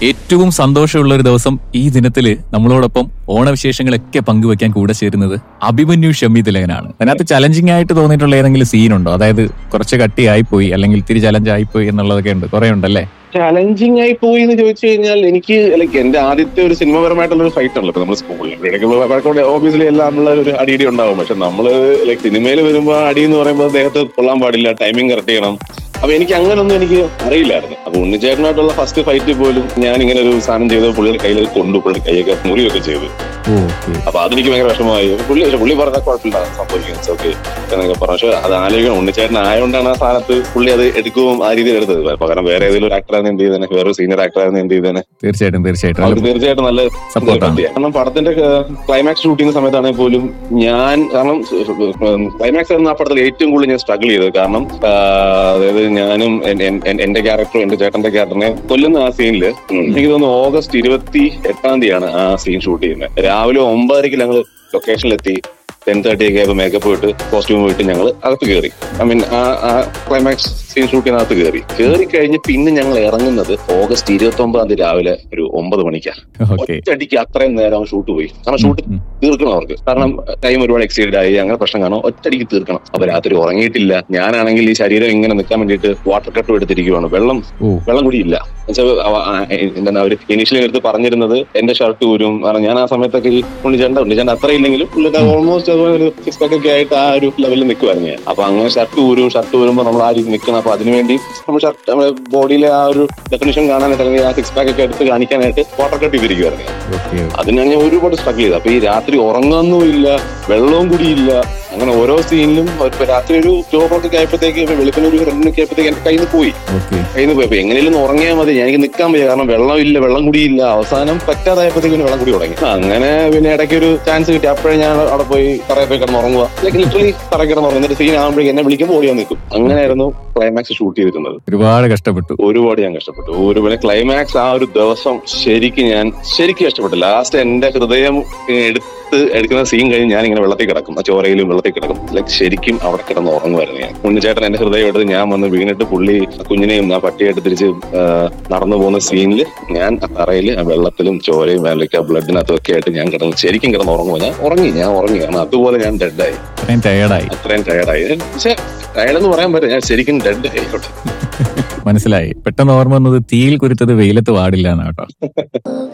ഏറ്റവും സന്തോഷമുള്ള ഒരു ദിവസം ഈ ദിനത്തില് നമ്മളോടൊപ്പം ഓണവിശേഷങ്ങളൊക്കെ പങ്കുവെക്കാൻ കൂടെ ചേരുന്നത് അഭിമന്യു ഷമി തിലകനാണ് അതിനകത്ത് ചലഞ്ചിങ് ആയിട്ട് തോന്നിയിട്ടുള്ള ഏതെങ്കിലും സീനുണ്ടോ അതായത് കുറച്ച് കട്ടിയായി പോയി അല്ലെങ്കിൽ ഇത്തിരി ചലഞ്ച് ആയി പോയി എന്നുള്ളതൊക്കെ ഉണ്ട് കുറെ ഉണ്ടല്ലേ ചലഞ്ചിങ് ആയി പോയി എന്ന് ചോദിച്ചു കഴിഞ്ഞാൽ എനിക്ക് ലൈക്ക് എന്റെ ആദ്യത്തെ ഒരു സിനിമപരമായിട്ടുള്ള ഒരു ഫൈറ്റ് ഉള്ളൂ നമ്മൾ സ്കൂളിൽ ഓബിയസ്ലി എല്ലാം നമ്മള് ഒരു അടിയടി ഉണ്ടാവും പക്ഷെ നമ്മള് ലൈക്ക് സിനിമയിൽ വരുമ്പോ അടി എന്ന് പറയുമ്പോൾ ദേഹത്ത് കൊള്ളാൻ പാടില്ല ടൈമിംഗ് കറക്റ്റ് ചെയ്യണം അപ്പൊ എനിക്ക് അങ്ങനൊന്നും എനിക്ക് അറിയില്ലായിരുന്നു അപ്പൊ ഉണ്ണിച്ചേട്ടനായിട്ടുള്ള ഫസ്റ്റ് ഫൈറ്റ് പോലും ഞാൻ ഇങ്ങനെ ഒരു സാധനം ചെയ്ത് പുള്ളിയുടെ കയ്യിൽ കൊണ്ടു പുള്ളി കൈയൊക്കെ മുറിയൊക്കെ ചെയ്തു ഓക്കെ അപ്പൊ അതെനിക്ക് ഭയങ്കര വിഷമമായി അപ്പൊ പുള്ളി പക്ഷെ പുള്ളി പറഞ്ഞാൽ കുഴപ്പമില്ല സംഭവിക്കുന്നത് ഓക്കെ എന്നൊക്കെ പറഞ്ഞു പക്ഷെ അത് ആലോചിക്കണം ഉണ്ണിച്ചേട്ടൻ ആയതുകൊണ്ടാണ് ആ സ്ഥാനത്ത് പുള്ളി അത് എടുക്കുകയും ആ രീതിയിൽ എടുത്തത് പകരം വേറെ ഏതെങ്കിലും ഒരു ആക്ടറായിരുന്നു എന്ത് ചെയ്തേനെ വേറെ സീനിയർ ആക്ടറായിരുന്നു എന്ത് ചെയ്തേനെ തീർച്ചയായിട്ടും തീർച്ചയായിട്ടും അവർക്ക് നല്ല തീർച്ചയായിട്ടും നല്ല Support ആണ്. കാരണം പടത്തിന്റെ ക്ലൈമാക്സ് ഷൂട്ടിംഗ് സമയത്താണെങ്കിൽ പോലും ഞാൻ കാരണം ക്ലൈമാക്സ് എന്ന ആ പടത്തിൽ ഏറ്റവും കൂടുതൽ ഞാൻ സ്ട്രഗിൾ ചെയ്തത് കാരണം ആ, അതായത് ഞാനും എൻ- എൻ- എൻ- എന്റെ ക്യാരക്ടറും എന്റെ ചേട്ടന്റെ ക്യാരക്ടറിനെ കൊല്ലുന്ന ആ സീനിൽ എനിക്ക് തോന്നുന്നു ഓഗസ്റ്റ് ഇരുപത്തി എട്ടാം തീയതിയാണ് ആ സീൻ ഷൂട്ട് ചെയ്യുന്നത് രാവിലെ ഒമ്പതരയ്ക്ക് ഞങ്ങൾ ലൊക്കേഷനിലെത്തി ടെൻ തേർട്ടി ഒക്കെ ആയപ്പോൾ മേക്കപ്പ് ഇട്ട് കോസ്റ്റ്യൂം പോയിട്ട് ഞങ്ങൾ അകത്ത് കയറി ഐ മീൻ ആ ആ ക്ലൈമാക്സ് സീൻ ഷൂട്ട് ചെയ്യുന്നകത്ത് കയറി കയറി കഴിഞ്ഞ് പിന്നെ ഞങ്ങൾ ഇറങ്ങുന്നത് ഓഗസ്റ്റ് ഇരുപത്തി ഒമ്പതാം തീയതി രാവിലെ ഒരു ഒമ്പത് മണിക്കാണ് ഓക്കെ ഒറ്റയടിക്ക് അത്രയും നേരം ഷൂട്ട് പോയി കാരണം ഷൂട്ട് ഉം. തീർക്കണം അവർക്ക് കാരണം ടൈം ഒരുപാട് എക്സീഡ് ആയി അങ്ങനെ പ്രശ്നം കാണും ഒറ്റയടിക്ക് തീർക്കണം അപ്പൊ രാത്രി ഉറങ്ങിയിട്ടില്ല ഞാനാണെങ്കിൽ ഈ ശരീരം ഇങ്ങനെ നിൽക്കാൻ വേണ്ടിയിട്ട് വാട്ടർ കട്ടും എടുത്തിരിക്കുവാണ് വെള്ളം ഓ വെള്ളം കൂടിയില്ല എന്നുവെച്ചാൽ അവ- ആ, എന്താ അവര് ഇനീഷ്യലി എടുത്ത് പറഞ്ഞിരുന്നത് എന്റെ ഷർട്ട് ഊരും കാരണം ഞാൻ ആ സമയത്തൊക്കെ ഈ ഉണ്ണിച്ചേണ്ട ഉണ്ണിച്ചേണ്ട അത്ര ഇല്ലെങ്കിലും പുള്ളിക്ക് ഓൾമോസ്റ്റ് അതുപോലെ ഒരു സിക്സ് പാക്ക് ഒക്കെ ആയിട്ട് ആ ഒരു ലെവലിൽ നിൽക്കുമായിരുന്നു ഞാൻ അപ്പൊ അങ്ങനെ ഷർട്ട് ഊരും ഷർട്ട് ഊരുമ്പോൾ നമ്മൾ ആ രീതി നിൽക്കണം അപ്പൊ അതിനുവേണ്ടി നമ്മൾ ഷർട്ട് നമ്മുടെ ബോഡിയിലെ ആ ഒരു ഡെഫിനിഷൻ കാണാനായിട്ട് അല്ലെങ്കിൽ ആ സിക്സ് പാക്ക് ഒക്കെ എടുത്ത് കാണിക്കാനായിട്ട് വാട്ടർ കട്ട് ചെയ്തിരിക്കുവായിരുന്നു ഞാൻ. ഓക്കെ അതിനാണ് ഞാൻ ഒരുപാട് സ്ട്രഗിൾ ചെയ്തത് അപ്പൊ ഈ രാത്രി ഉറങ്ങുന്നുമില്ല വെള്ളവും കൂടിയില്ല അങ്ങനെ ഓരോ സീനിലും ഇപ്പൊ രാത്രി ഒരു ടൂ ഓ ക്ലോക്ക് ആയപ്പോഴത്തേക്ക് വെളുപ്പിന് ഒരു രണ്ടിനൊക്കെ ആയപ്പോഴത്തേക്ക് എന്റെ കയ്യിൽ നിന്ന് പോയി ഓക്കെ കയ്യിൽ നിന്ന് പോയി അപ്പൊ എങ്ങനെയും ഉറങ്ങിയാൽ മതി എനിക്ക് നിൽക്കാൻ വയ്യ കാരണം വെള്ളമില്ല വെള്ളം കൂടിയില്ല അവസാനം പറ്റാതായപ്പോഴത്തേക്ക് പിന്നെ വെള്ളം കൂടി തുടങ്ങി അങ്ങനെ പിന്നെ ഇടയ്ക്ക് ഒരു ചാൻസ് കിട്ടി അപ്പോഴേ ഞാൻ അവിടെ പോയി തറയിൽ പോയി കിടന്ന് ഉറങ്ങുക ലൈക്ക് ലിറ്ററലി തറയിൽ കിടന്ന് ഉറങ്ങും എന്നിട്ട് സീൻ ആകുമ്പോഴേക്കും എന്നെ വിളിക്കുമ്പോൾ ഓടിയാൽ നിൽക്കും അങ്ങനെയായിരുന്നു ക്ലൈമാക്സ് ഷൂട്ട് ചെയ്തിരുന്നത് ഒരുപാട് കഷ്ടപ്പെട്ടു ഒരുപാട് ഞാൻ കഷ്ടപ്പെട്ടു ഒരുപാട് ക്ലൈമാക്സ് ആ ഒരു ദിവസം ശരിക്കും ഞാൻ ശരിക്കും കഷ്ടപ്പെട്ടു ലാസ്റ്റ് എന്റെ ഹൃദയം എടുത്ത് എടുക്കുന്ന സീൻ കഴിഞ്ഞ് ഞാൻ ഇങ്ങനെ വെള്ളത്തിൽ കിടക്കും ആ ചോരയിലും വെള്ളത്തിൽ കിടക്കും ലൈക്ക് ശരിക്കും അവിടെ കിടന്ന് ഉറങ്ങുമായിരുന്നു ഞാൻ ഉണ്ണിച്ചേട്ടൻ എന്റെ ഹൃദയം എടുത്ത് ഞാൻ വന്ന് വീണിട്ട് പുള്ളി ആ കുഞ്ഞിനെയും ആ പട്ടിയായിട്ട് തിരിച്ച് ആ, നടന്നു പോകുന്ന സീനിൽ ഞാൻ ആ തറയിൽ ആ വെള്ളത്തിലും ചോരയും വേലയ്ക്ക് ആ ബ്ലഡിനകത്തും ഒക്കെ ആയിട്ട് ഞാൻ കിടന്നു ശരിക്കും കിടന്ന് ഉറങ്ങുക ഞാൻ ഉറങ്ങി ഞാൻ ഉറങ്ങി കാരണം അതുപോലെ ഞാൻ ഡെഡായി അത്രയും ടയേർഡായി അത്രയും ടയർഡായി പക്ഷെ ടയർഡെന്ന് പറയാൻ പറ്റില്ല ഞാൻ ശരിക്കും ഡെഡായി അവിടെ മനസ്സിലായി പെട്ടെന്ന് ഓർമ്മ വന്നത് തീയിൽ കുരുത്തത് വെയിലത്ത് പാടില്ല എന്നാ കേട്ടോ